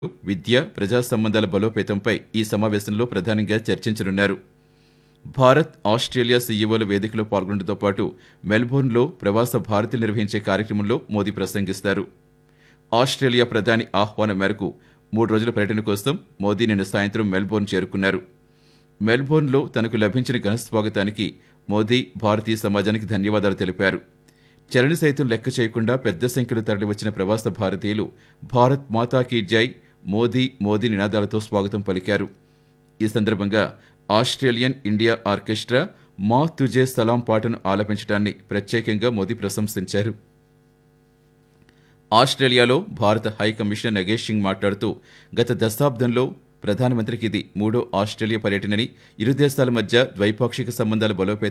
విద్య ప్రజా సంబంధాల బలోపేతంపై ఈ సమావేశంలో ప్రధానంగా చర్చించనున్నారు భారత్ ఆస్ట్రేలియా సీఈఓల వేదికలో పాల్గొనడంతో పాటు మెల్బోర్న్లో ప్రవాస భారతీయులు నిర్వహించే కార్యక్రమంలో మోదీ ప్రసంగిస్తారు ఆస్ట్రేలియా ప్రధాని ఆహ్వానం మేరకు మూడు రోజుల పర్యటన కోసం మోదీ నిన్న సాయంత్రం మెల్బోర్న్ చేరుకున్నారు మెల్బోర్న్లో తనకు లభించిన ఘన స్వాగతానికి మోదీ భారతీయ సమాజానికి ధన్యవాదాలు తెలిపారు చరణ సైతం లెక్క చేయకుండా పెద్ద సంఖ్యలో తరలివచ్చిన ప్రవాస భారతీయులు భారత్ మాతా కీ జై మోదీ మోదీ నినాదాలతో స్వాగతం పలికారు ఈ సందర్భంగా ఆస్ట్రేలియన్ ఇండియా ఆర్కెస్ట్రా మా తుజే సలాం పాటను ఆలపించడాన్ని ప్రత్యేకంగా మోదీ ప్రశంసించారు ఆస్ట్రేలియాలో భారత హై కమిషనర్ నగేష్ సింగ్ మాట్లాడుతూ గత దశాబ్దంలో ప్రధానమంత్రికి ఇది మూడో ఆస్ట్రేలియా పర్యటనని ఇరు దేశాల మధ్య ద్వైపాక్షిక సంబంధాల బలోపేతం